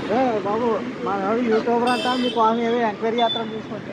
ఏ బాబు మా వాడు యూట్యూబర్ అంతా మీకోసం ఏదో ఎంక్వైరీ చేస్తాను చూసుకోండి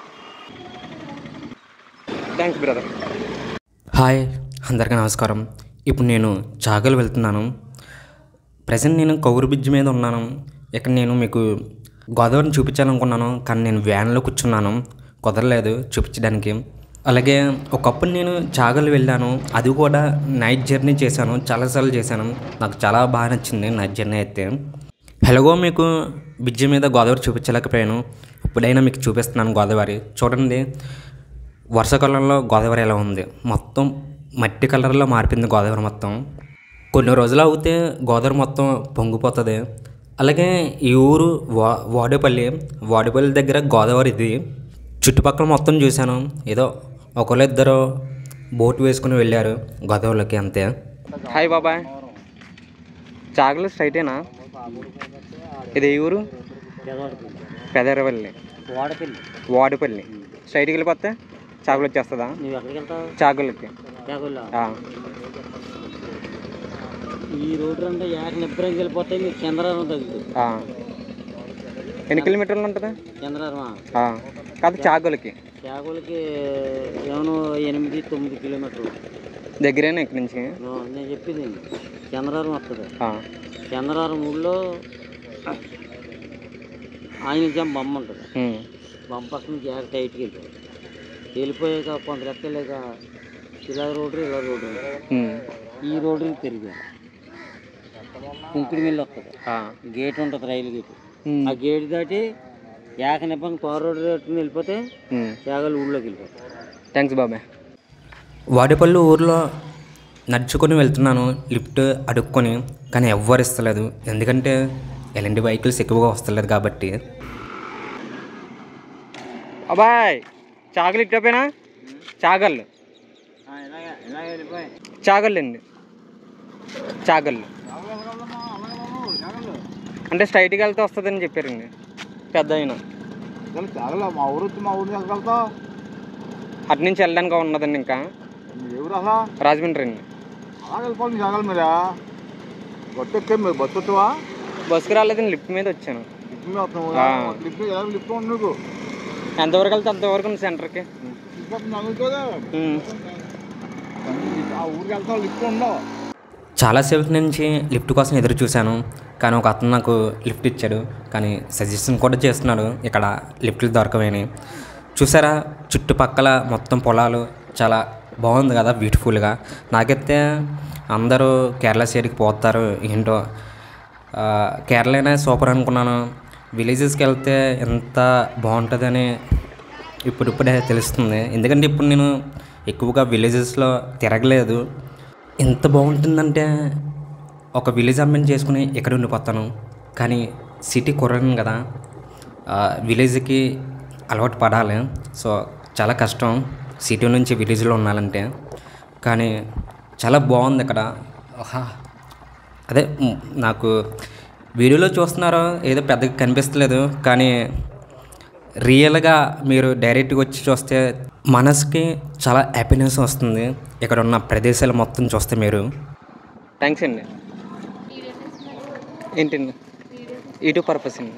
థ్యాంక్స్ బ్రదర్ హాయ్ అందరికీ నమస్కారం ఇప్పుడు నేను చాగలు వెళ్తున్నాను ప్రజెంట్ నేను కౌరు బ్రిడ్జ్ మీద ఉన్నాను ఇక్కడ నేను మీకు గోదావరిని చూపించాలనుకున్నాను కానీ నేను వ్యాన్లో కూర్చున్నాను కుదరలేదు చూపించడానికి అలాగే ఒకప్పుడు నేను చాగలు వెళ్ళాను అది కూడా నైట్ జర్నీ చేశాను చాలాసార్లు చేశాను నాకు చాలా బాగా నచ్చింది నైట్ జర్నీ అయితే ఎలాగో మీకు బ్రిడ్జ్ మీద గోదావరి చూపించలేకపోయాను ఇప్పుడైనా మీకు చూపిస్తున్నాను గోదావరి చూడండి వర్షాకాలంలో గోదావరి ఎలా ఉంది మొత్తం మట్టి కలర్లో మారిపోయింది గోదావరి మొత్తం కొన్ని రోజులు అవుతే గోదావరి మొత్తం పొంగిపోతుంది అలాగే ఈ ఊరు వా వాడేపల్లి వాడేపల్లి దగ్గర గోదావరి ఇది చుట్టుపక్కల మొత్తం చూశాను ఏదో ఒకళ్ళు ఇద్దరు బోట్ వేసుకుని వెళ్ళారు గోదావరిలోకి అంతే హాయ్ బాబాయ్ చాగలు స్ట్రైటేనా ఇది ఏ ఊరు పెదరవల్లి వాడపిల్లి వాడిపల్లి స్ట్రైట్కి వెళ్ళిపోతే చాకులు వచ్చేస్తుందా నువ్వు ఎక్కడికి వెళ్తావు చాకులకి కేకుల్లో ఆ, ఈ రోడ్డు అంటే ఏక నిబ్బరంకి వెళ్ళిపోతే మీకు చంద్రారం తగ్గుతుంది ఆ. ఎన్ని కిలోమీటర్లు ఉంటుంది చంద్రారమా ఆ, కాదు చాకులకి కేకులకి ఏమో ఎనిమిది తొమ్మిది కిలోమీటర్లు దగ్గరేనా ఇక్కడి నుంచి ఆ, నేను చెప్పింది చంద్రారం వస్తుంది ఆ, చంద్రారం ఊళ్ళో ఆయన జం బొమ్మ ఉంటుంది ఉమ్, బొమ్మ పక్కన జాగ్రత్త టైట్కి వెళ్ళిపోయి వెళ్ళిపోయాక కొంత లెక్క లేక ఇలా రోడ్డు ఇలా రోడ్డు ఉమ్, ఈ రోడ్డు తిరిగా కుంకుడి మిల్లు వస్తుంది ఆ, గేట్ ఉంటుంది రైలు గేట్ ఉమ్, ఆ గేట్ దాటి ఏక నిప్పం కోర రోడ్డు రోడ్డుని వెళ్ళిపోతే ఉమ్. యాగలు ఊళ్ళోకి వెళ్ళిపోతాయి థ్యాంక్స్ బాబాయ్ వాడిపల్లి ఊర్లో నడుచుకొని వెళ్తున్నాను లిఫ్ట్ అడుక్కొని కానీ ఎవ్వరు ఇస్తలేదు ఎందుకంటే ఎలాంటి వెహికల్స్ ఎక్కువగా వస్తలేదు కాబట్టి అబ్బాయ్ చాగలు ఇట్టపోయినా చాగళ్ళు ఇలాగ వెళ్ళిపోయి చాగళ్ళు అండి చాగళ్ళు అంటే స్ట్రైట్కి వెళ్తే వస్తుందని చెప్పారండి పెద్ద అయినా చాగల మా ఊరు వచ్చి మా ఊరిని వెళ్ళగలుగుతావు అటు నుంచి వెళ్ళడానికి ఉన్నదండి ఇంకా ఎవరు అసలు రాజమండ్రి అండి అలా వెళ్ళిపోవాలి చాగల మీరా బస్సు ఎక్కే మీరు బస్సు వచ్చావా బస్సుకు రాలేదండి లిఫ్ట్ మీద వచ్చాను లిఫ్ట్ మీద వస్తున్నావు ఆ. లిఫ్ట్ ఎలా లిఫ్ట్ ఉంది నీకు ఎంతవరకు వెళ్తే అంతవరకు ఉంది సెంటర్కి లిఫ్ట్ నమ్ముకోదా ఉమ్. ఆ ఊరికి వెళ్తావు లిఫ్ట్ ఉండవు చాలాసేపు నుంచి లిఫ్ట్ కోసం ఎదురు చూశాను కానీ ఒక అతను నాకు లిఫ్ట్ ఇచ్చాడు కానీ సజెషన్ కూడా చేస్తున్నాడు ఇక్కడ లిఫ్ట్లు దొరకవని చూసారా చుట్టుపక్కల మొత్తం పొలాలు చాలా బాగుంది కదా బ్యూటిఫుల్గా నాకైతే అందరూ కేరళ సైడ్కి పోతారు ఏంటో ఆ, కేరళనే సూపర్ అనుకున్నాను విలేజెస్కి వెళ్తే ఎంత బాగుంటుందని ఇప్పుడిప్పుడే తెలుస్తుంది ఎందుకంటే ఇప్పుడు నేను ఎక్కువగా విలేజెస్లో తిరగలేదు ఎంత బాగుంటుందంటే ఒక విలేజ్ అమ్మని చేసుకుని ఇక్కడ ఉండిపోతాను కానీ సిటీ కుర్రను కదా ఆ, విలేజ్కి అలవాటు పడాలి సో చాలా కష్టం సిటీ నుంచి విలేజ్లో ఉండాలంటే కానీ చాలా బాగుంది ఇక్కడ ఆహా అదే మ్, నాకు వీడియోలో చూస్తున్నారో ఏదో పెద్దగా కనిపిస్తలేదు కానీ రియల్గా మీరు డైరెక్ట్గా వచ్చి చూస్తే మనసుకి చాలా హ్యాపీనెస్ వస్తుంది ఇక్కడ ఉన్న ప్రదేశాలు మొత్తం చూస్తే మీరు థ్యాంక్స్ అండి ఏంటండి యూట్యూబ్ పర్పస్ అండి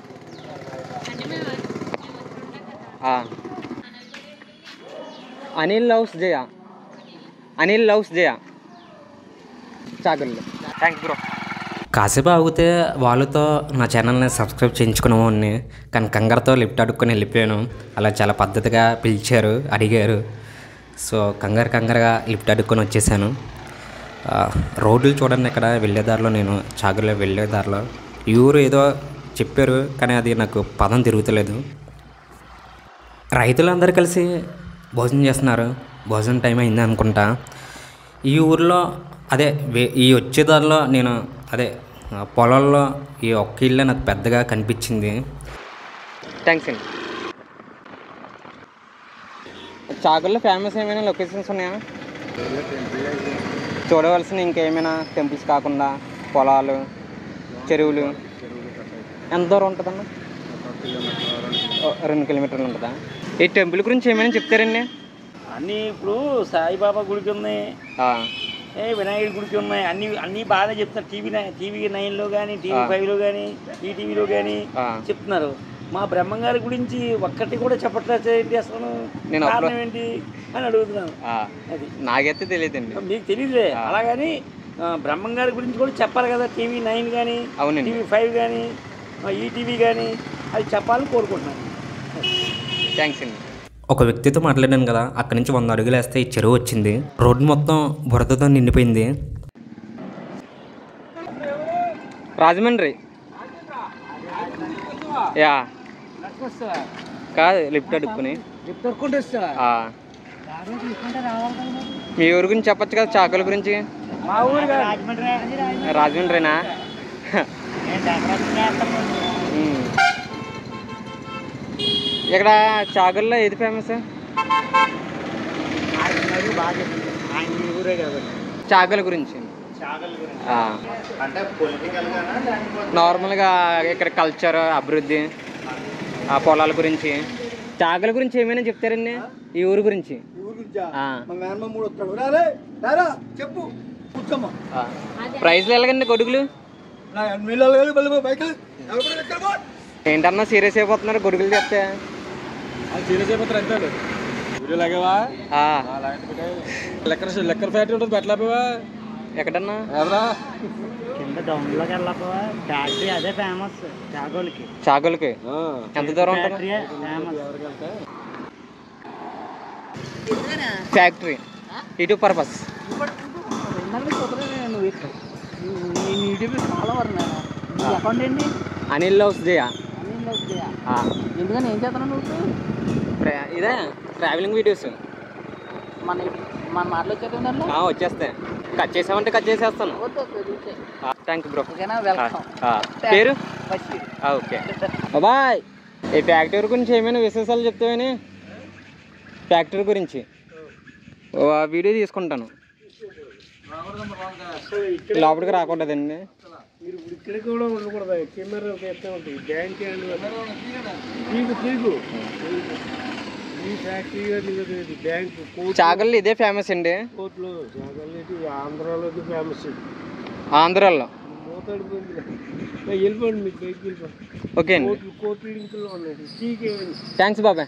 ఆ. అనిల్ లవ్స్ జయ అనిల్ లవ్స్ జయ చాగర్లు థ్యాంక్స్ బ్రో కాసేపు ఆగితే వాళ్ళతో నా ఛానల్ని సబ్స్క్రైబ్ చేయించుకునేవాడిని కానీ కంగారుతో లిఫ్ట్ అడుక్కొని వెళ్ళిపోయాను అలా చాలా పద్ధతిగా పిలిచారు అడిగారు సో కంగారు కంగారుగా లిఫ్ట్ అడుక్కొని వచ్చేసాను ఆ, రోడ్లు చూడండి ఇక్కడ వెళ్ళే దారిలో నేను చాగులో వెళ్ళే దారిలో ఈ ఊరు ఏదో చెప్పారు కానీ అది నాకు పదం తిరుగుతలేదు రైతులందరూ కలిసి భోజనం చేస్తున్నారు భోజనం టైం అయింది అనుకుంటా ఈ ఊర్లో అదే వే- ఈ వచ్చే దారిలో నేను అదే ఆ, పొలాల్లో ఈ ఒక్క ఇల్లే నాకు పెద్దగా కనిపించింది థ్యాంక్స్ అండి చాగల్లో ఫేమస్ ఏమైనా లొకేషన్స్ ఉన్నాయా చూడవలసిన ఇంకేమైనా టెంపుల్స్ కాకుండా పొలాలు చెరువులు ఎంత దూరం ఉంటుందన్న ఓ, రెండు కిలోమీటర్లు ఉంటుందా ఈ టెంపుల్ గురించి ఏమైనా చెప్తారండి అన్నీ ఇప్పుడు సాయిబాబా గుడికి ఉంది ఆ, ఏ వినాయకుడి గుడికి ఉన్నాయి అన్ని అన్ని బాగా చెప్తున్నారు టీవీ నైన్ టీవీ నైన్లో కానీ టీవీ ఫైవ్లో కానీ ఈటీవీలో కానీ ఆ. చెప్తున్నారు మా బ్రహ్మంగారి గురించి ఒక్కటి కూడా చెప్పట్లేదు ఏంటి అసలు నేను అప్పుడు- కారణం ఏంటి అని అడుగుతున్నాను ఆ, అది నాకైతే తెలియదండి మీకు తెలియదులే అలాగని ఆ, బ్రహ్మంగారి గురించి కూడా చెప్పాలి కదా టీవీ నైన్ కానీ అవునండి టీవీ ఫైవ్ కానీ ఈటీవీ కానీ అది చెప్పాలని కోరుకుంటున్నాను థ్యాంక్స్ అండి ఒక వ్యక్తితో మాట్లాడాను కదా అక్కడి నుంచి వంద అడుగులు వేస్తే ఈ చెరువు వచ్చింది రోడ్డు మొత్తం బురదతో నిండిపోయింది రాజమండ్రి యా కాదు లిఫ్ట్ అడుక్కుని ఆ. మీ ఊరి గురించి చెప్పొచ్చు కదా చాకుల గురించి మా ఊరు రాజమండ్రినా ఉమ్. ఇక్కడ చాకుల్లో ఏది ఫేమస్ ఆయన ఊరే కాబట్టి చాకుల గురించి ఆ. నార్మల్గా ఇక్కడ కల్చర్ అభివృద్ధి ఆ పొలాల గురించి చాకుల గురించి ఏమైనా చెప్తారండి ఈ ఊరు గురించి ఆ. చెప్పు కూర్చోమ్మా ఆ. ప్రైజ్లు ఎలాగండి గొడుగులు ఏంటన్నా సీరియస్ అయిపోతున్నారు గొడుగులు చెప్తే సీరియస్ అయిపోతారు అంతే వీడియో లాగేవా ఆ. లెక్కర్ లెక్కర్ ఫ్యాక్టరీ ఉంటుంది పెట్టలేకపోవా ఎక్కడన్నా ఎవరా కింద డౌన్లోకి వెళ్ళకపోవా ఫ్యాక్టరీ అదే ఫేమస్ చాగోలకి చాకులకి ఎంత దూరం ఉంటుంది ఫ్యాక్టరీ ఫేమస్ ఫ్యాక్టరీ ఇటు పర్పస్ నువ్వు ఇక్కడ నేను యూట్యూబ్ ఫాలోవర్ నేను నీ అకౌంట్ ఏంటి అనిల్ లవ్స్ జయ అన్నీ వస్తాయా ఆ. ఎందుకని ఏం చేస్తున్నావు నువ్వు ట్రా- ఇదే ట్రావెలింగ్ వీడియోస్ మన మన మాటలు వచ్చేది దాంట్లో ఆ, వచ్చేస్తాయి కట్ చేసామంటే కట్ చేసేస్తాను వద్దు వద్దు చూసే థ్యాంక్ యూ బ్రో ఓకేనా వెల్కమ్ పేరు ఫస్ట్ ఆ, ఓకే బాయ్ ఈ ఫ్యాక్టరీ గురించి ఏమైనా విశేషాలు చెప్తావని ఫ్యాక్టరీ గురించి ఓ ఆ వీడియో తీసుకుంటాను లోపలికి రాకూడదండి మీరు ఇక్కడ కూడా ఉండకూడదు కెమెరా ఎత్తే ఉంటాయి బ్యాంక్ తీగు తీగు ఈ ఫ్యాక్టరీ అది బ్యాంక్ చాగళ్ళు ఇదే ఫేమస్ అండి కోర్టులో జాగల్లేటి ఆంధ్రాలో ఫేమస్ ఆంధ్రాలో మోతాడిపోయింది వెళ్ళిపోండి మీకు బయటికి వెళ్ళిపోండి ఓకే అండి కోర్టు కోర్టు లింకులో ఉన్నాయి టీకే థ్యాంక్స్ బాబాయ్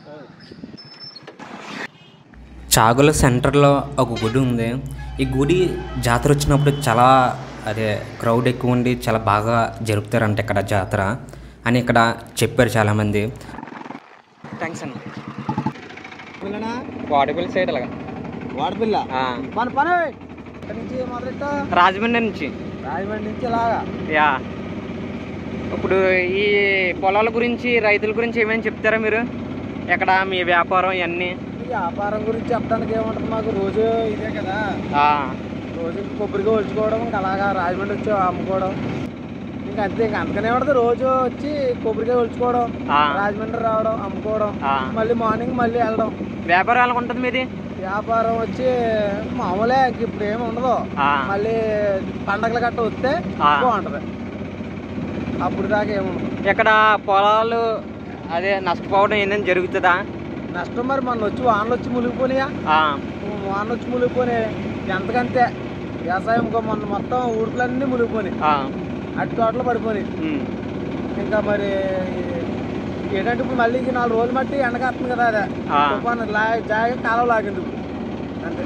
చాగుల సెంటర్లో ఒక గుడి ఉంది ఈ గుడి జాతర వచ్చినప్పుడు చాలా అదే క్రౌడ్ ఎక్కువ ఉండి చాలా బాగా జరుపుతారంట ఇక్కడ జాతర అని ఇక్కడ చెప్పారు చాలామంది థ్యాంక్స్ అన్న వాడపల్లి సైడ్ అలాగా వాడపిల్ల ఆ, మన పని ఇక్కడి నుంచి మొదలెట్టా రాజమండ్రి నుంచి రాజమండ్రి నుంచి ఇలాగా యా ఇప్పుడు ఈ పొలాల గురించి రైతుల గురించి ఏమైనా చెప్తారా మీరు ఎక్కడ మీ వ్యాపారం ఇవన్నీ ఈ వ్యాపారం గురించి చెప్పడానికి ఏముంటుంది మాకు రోజు ఇదే కదా ఆ, రోజు కొబ్బరిగా ఒలుచుకోవడం ఇంకా అలాగా రాజమండ్రి వచ్చి అమ్ముకోవడం ఇంకా అంతే ఇంకా అంతకనే ఉంటుంది రోజు వచ్చి కొబ్బరికాయ ఒలుచుకోవడం ఆ. రాజమండ్రి రావడం అమ్ముకోవడం ఆ. మళ్ళీ మార్నింగ్ మళ్ళీ వెళ్ళడం వ్యాపారం ఎలా ఉంటుంది మీది వ్యాపారం వచ్చి మామూలే ఇంక ఇప్పుడు ఏమి ఉండదు ఆ. మళ్ళీ పండగల గట్ట వస్తే ఆ. బాగుంటది అప్పుడు దాకా ఏముండదు ఇక్కడ పొలాలు అదే నష్టపోవడం ఏంటని జరుగుతుందా నష్టం మరి మొన్న వచ్చి వానలు వచ్చి మునిగిపోయినాయా ఆ, వానలు వచ్చి మునిగిపోయినాయి ఎంతకంతే వ్యవసాయం ఇంకో మొన్న మొత్తం ఊడుపులన్నీ మునిగిపోయినాయి ఆ, అటు తోటలు పడిపోయినాయి ఉమ్, ఇంకా మరి ఏంటంటే ఇప్పుడు మళ్ళీ ఇంక నాలుగు రోజులు మట్టి ఎండకాస్తుంది కదా అదే ఆ. తుఫాను లా జాగ కాలం లాగింది ఇప్పుడు అంతే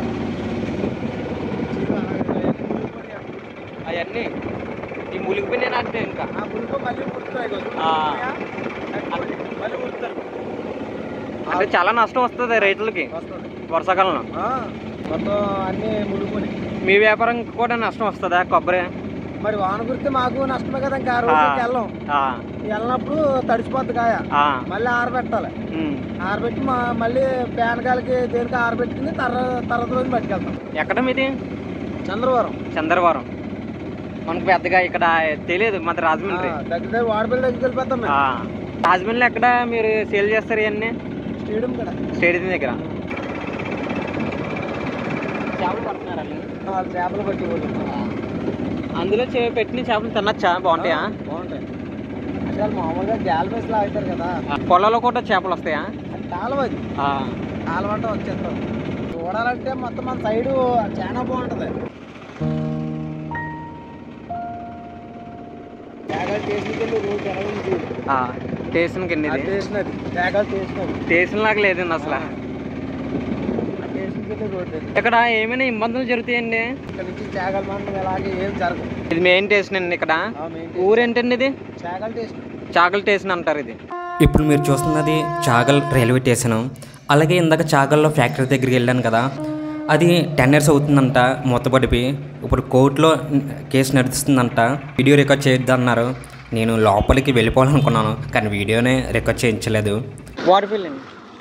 అవన్నీ ఈ ములిగిపోయినా అంటే ఇంకా ఆ పులుపు మళ్ళీ పుడుతున్నాయి కదా. ఆ. మళ్ళీ పుడుతారు అంటే చాలా నష్టం వస్తుంది రైతులకి వస్తుంది వర్షాకాలంలో ఆ, మొత్తం అన్నీ మునిగిపోయి మీ వ్యాపారం కూడా నష్టం వస్తుందా కొబ్బరి మరి వాన కురిస్తే మాకు నష్టమే కదా ఇంకా ఆ రోజుకి వెళ్ళం ఆ, వెళ్ళినప్పుడు తడిసిపోద్ది కాయ ఆ, మళ్ళీ ఆరబెట్టాలి ఉమ్. ఆరబెట్టి మా మళ్ళీ పేనకాయలకి దేనికి ఆరబెట్టుకుని తర్ర తర్వాత రోజు పట్టుకెళ్తాం ఎక్కడ మీది చంద్రవరం చంద్రవరం మనకు పెద్దగా ఇక్కడ తెలియదు మాది రాజమండ్రి ఆ, దగ్గర దగ్గర వాడపల్లి దగ్గరికి వెళ్ళిపోతాం మేము ఆ, రాజమండ్రిలో ఎక్కడ మీరు సేల్ చేస్తారు ఇవన్నీ స్టేడియం కదా స్టేడియం దగ్గర చేపలు పడుతున్నారు వాళ్ళు చేపలు పట్టి పోతున్నాం అందులో చే- పెట్టిన చేపలు తినచ్చా బాగుంటాయా బాగుంటాయి అంటే వాళ్ళు మామూలుగా జాల బస్సులు ఆగుతారు కదా పొలాల్లో కూడా చేపలు వస్తాయా అది కాలువ అది ఆ, కాలువ అంటే వచ్చేస్తాం చూడాలంటే మొత్తం మన సైడ్ చాలా బాగుంటది త్యాగాలు చేసింది రోజు ఎలా ఉంది స్టేషన్ కింద అది చేసినది త్యాగాలు చేసినది స్టేషన్ లాగా లేదండి అసలు ఆ స్టేషన్కి వెళ్ళి రోడ్డు అది. ఇక్కడ ఏమైనా ఇబ్బందులు జరుగుతాయండి ఇక్కడ నుంచి త్యాగాల మండలం ఎలాగే ఏం జరగదు ఇది మెయిన్ స్టేషన్ అండి ఇక్కడ ఆ మెయిన్ ఊరేంటండి ఇది త్యాగాలు స్టేషన్ చాగల్ స్టేషన్ అంటారు ఇది ఇప్పుడు మీరు చూస్తున్నది చాగల్ రైల్వే స్టేషన్ అలాగే ఇందాక చాగల్లో ఫ్యాక్టరీ దగ్గరికి వెళ్ళాను కదా అది టెన్ ఇయర్స్ అవుతుందంట మూతపడిపి ఇప్పుడు కోర్టులో కేసు నడుస్తుందంట వీడియో రికార్డ్ చేయొద్దన్నారు నేను లోపలికి వెళ్ళిపోవాలనుకున్నాను కానీ వీడియోనే రికార్డ్ చేయించలేదు వాటర్ ఫిల్లింగ్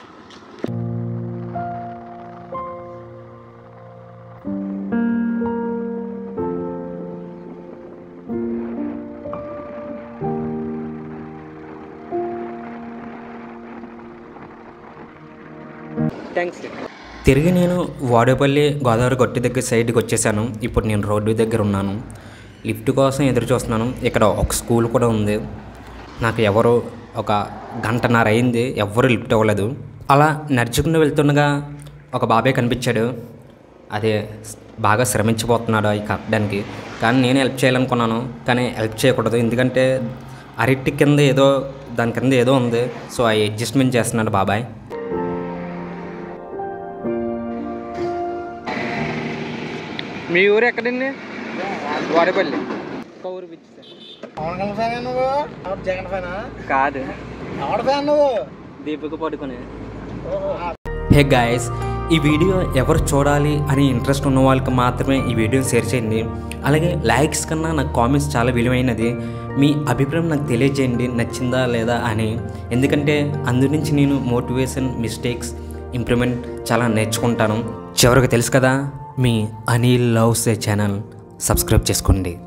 థ్యాంక్స్ తిరిగి నేను వాడేపల్లి గోదావరి గట్టి దగ్గర సైడ్కి వచ్చేసాను ఇప్పుడు నేను రోడ్డు దగ్గర ఉన్నాను లిఫ్ట్ కోసం ఎదురు చూస్తున్నాను ఇక్కడ ఒక స్కూల్ కూడా ఉంది నాకు ఎవరు ఒక గంటన్నర అయింది ఎవ్వరూ లిఫ్ట్ ఇవ్వలేదు అలా నడుచుకుని వెళ్తుండగా ఒక బాబాయ్ కనిపించాడు అదే బాగా శ్రమించిపోతున్నాడు అవి కట్టడానికి కానీ నేను హెల్ప్ చేయాలనుకున్నాను కానీ హెల్ప్ చేయకూడదు ఎందుకంటే అరటి కింద ఏదో దాని కింద ఏదో ఉంది సో అవి అడ్జస్ట్మెంట్ చేస్తున్నాడు బాబాయ్ మీ ఊరు ఎక్కడండి వాడపల్లి ఊరు బిచ్చి పవన్ కళ్యాణ్ ఫ్యాన్ నువ్వు ఎవరు జగన్ ఫ్యానా కాదు ఎవడ ఫ్యాన్ నువ్వు దీపిక పడుకునే ఓహో. హే గాయస్ ఈ వీడియో ఎవరు చూడాలి అని ఇంట్రెస్ట్ ఉన్న వాళ్ళకి మాత్రమే ఈ వీడియోని షేర్ చేయండి అలాగే లైక్స్ కన్నా నాకు కామెంట్స్ చాలా విలువైనది మీ అభిప్రాయం నాకు తెలియజేయండి నచ్చిందా లేదా అని ఎందుకంటే అందు నుంచి నేను మోటివేషన్ మిస్టేక్స్ ఇంప్రూవ్మెంట్ చాలా నేర్చుకుంటాను చివరికి తెలుసు కదా మీ Anil loves a channel subscribe చేసుకోండి